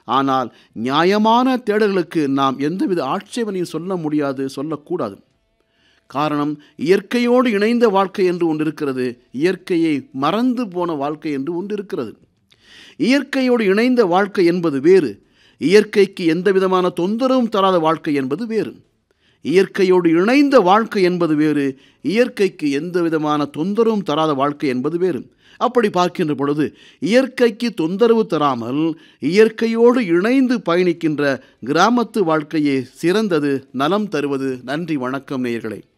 ஆனால் நியாயமான தேடல்களுக்கு நாம் எந்தவித ஆட்சேபனையும் சொல்ல முடியாது சொல்லக்கூடாது காரணம் இயற்கையோடு இணைந்த வாழ்க்கை என்று ஒன்று இருக்கிறது இயற்கையை மறந்து போன வாழ்க்கை என்று ஒன்று இருக்கிறது இயற்கையோடு இணைந்த வாழ்க்கை என்பது வேறு இயற்கைக்கு எந்த விதமான தொந்தரவும் தராத வாழ்க்கை என்பது வேறு இயற்கையோடு இணைந்த வாழ்க்கை என்பது வேறு இயற்கைக்கு எந்த விதமான தொந்தரவும் தராத வாழ்க்கை என்பது வேறு அப்படி பார்க்கின்ற பொழுது இயற்கைக்கு தொந்தரவு தராமல் இயற்கையோடு இணைந்து பயணிக்கின்ற கிராமத்து வாழ்க்கையே சிறந்தது நலம் தருவது நன்றி வணக்கம் நேயர்களே